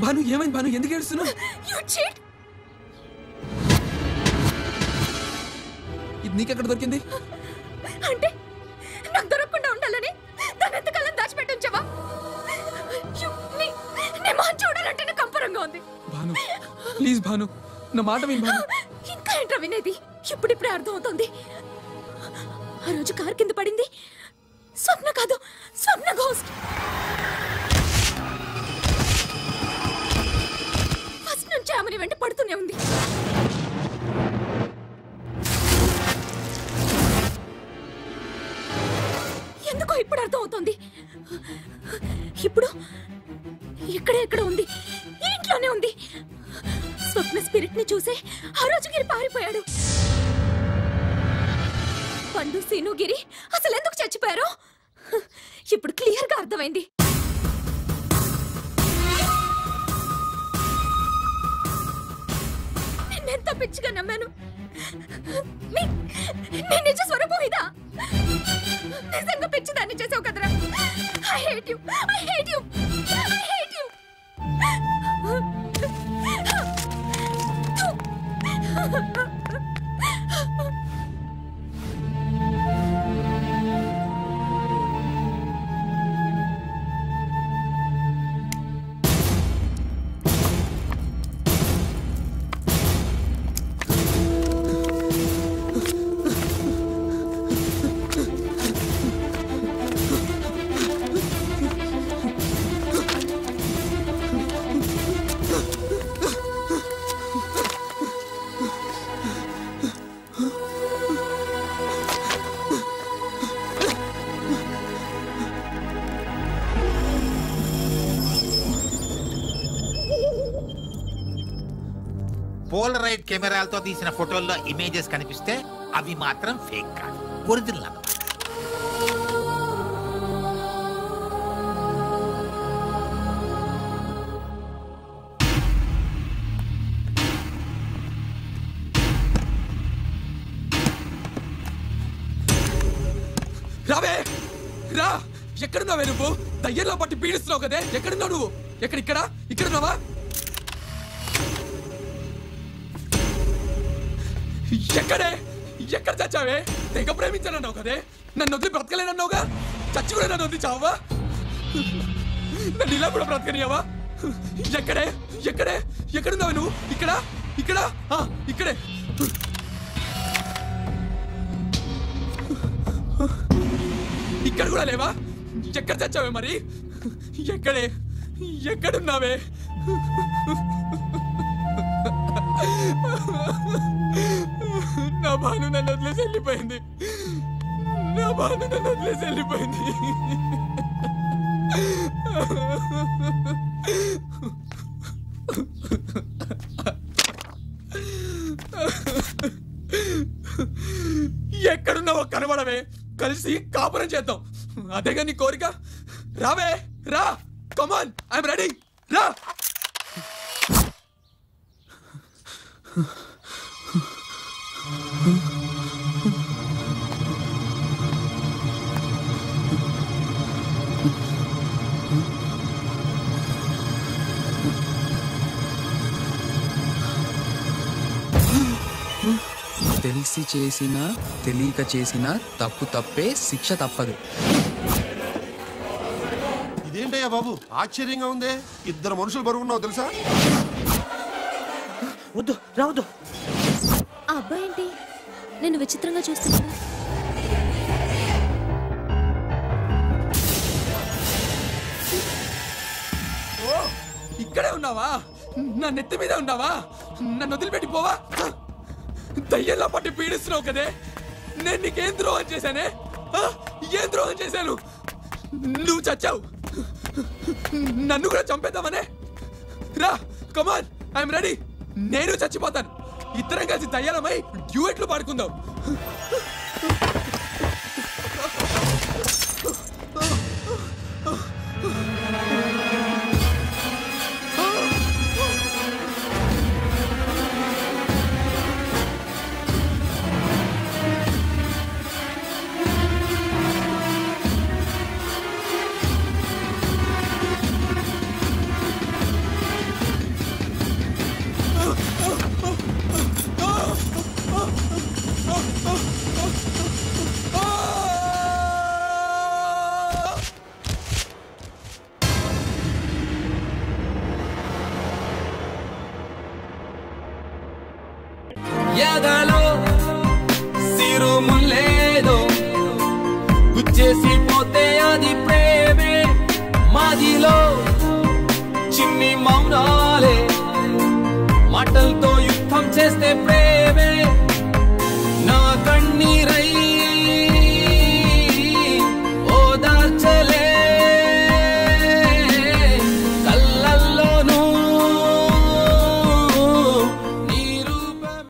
భాను ఏమైంది భాను ఎందుకు ఏడుస్తున్నావు యు చీట్ ఇది నీకెక్కడ దొరికింది అంటే నాకు దొరకకుండా ఉండాలని దాన్ని ఎంతకాలం దాచిపెట్టి ఉంచావా యు, నీ- నీ మొహం చూడాలంటే నాకు కంపరంగా ఉంది భాను ప్లీజ్ భాను నా మాట విని భాను ఇంకా ఏంట్రా వినేది ఇప్పుడిప్పుడే అర్థం అవుతుంది ఆ రోజు కార్ కింద పడింది స్వప్న కాదు స్వప్న ఘోస్ట్ ఫస్ట్ నుంచి ఆమెని వెంట పడుతూనే ఉంది ఎందుకో ఇప్పుడు అర్థం అవుతుంది ఇప్పుడు ఇక్కడే ఎక్కడ ఉంది ఈ ఇంట్లోనే ఉంది స్వప్న స్పిరిట్ ని చూసే ఆ రోజు గిరి పారిపోయాడు పండు సీను గిరి అసలు ఎందుకు చచ్చిపోయారు ఇప్పుడు క్లియర్ గా అర్థమైంది నేనెంత పిచ్చిగా నమ్మాను నీ నీ నిజ స్వరూపం ఇదా నిజంగా పిచ్చిదాన్ని చేసావు కదరా I hate you I hate you I hate you Polaroid కెమెరాలతో తీసిన ఫోటోల్లో ఇమేజెస్ కనిపిస్తే అవి మాత్రం ఫేక్ కాదు ఒరిజినల్ అన్నమాట రావే రా ఎక్కడున్నావే నువ్వు దయ్యంలో పట్టి పీడిస్తున్నావు కదే ఎక్కడున్నావు నువ్వు ఎక్కడ ఇక్కడ ఇక్కడున్నావా ఎక్కడే ఎక్కడ చచ్చావే తెగ ప్రేమించానన్నావు కదే నన్ను వదిలి బ్రతకలేనన్నావుగా చచ్చి కూడా నన్ను వదిలి చావా నన్ను ఇలా కూడా బ్రతకనియావా ఎక్కడే ఎక్కడే ఎక్కడున్నావు నువ్వు ఇక్కడ ఇక్కడ ఆ, ఇక్కడే ఇక్కడ కూడా లేవా ఎక్కడ చచ్చావే మరి ఎక్కడే ఎక్కడున్నావే నా భాను నన్ను వదిలేసి వెళ్ళిపోయింది నా భాను నన్ను వదిలేసి వెళ్ళిపోయింది ఎక్కడున్నావో కనబడవే కలిసి కాపురం చేద్దాం అదేగా నీ కోరిక రావే రా కమాన్ ఐఎమ్ రెడీ రా తెలిసి చేసిన తెలియక చేసిన తప్పు తప్పే శిక్ష తప్పదు ఇదేంటయ్యా బాబు ఆశ్చర్యంగా ఉందే ఇద్దరు మనుషులు బరువున్నావు తెలుసా వద్దు రావద్దు ఆ అబ్బాయి ఏంటి నేను విచిత్రంగా చూస్తున్నాను ఓ ఇక్కడే ఉన్నావా నా నెత్తి మీద ఉన్నావా నన్ను వదిలిపెట్టి పోవా దయ్యంలా పట్టి పీడిస్తున్నావు కదే నేను నీకేం ద్రోహం చేశానే ఆ? ఏం ద్రోహం చేశాను నువ్వు చచ్చావు నన్ను కూడా చంపేద్దామనే రా కమాన్ ఐఎమ్ రెడీ నేను చచ్చిపోతాను ఇద్దరం కలిసి దయ్యాలమై డ్యూయెట్లు పాడుకుందాం ఎదలో సిరు ముల్లేదో గుచ్చేసి పోతే అది ప్రేమే మాదిలో చిన్ని మౌనాలే మాటలతో యుద్ధం చేస్తే ప్రేమ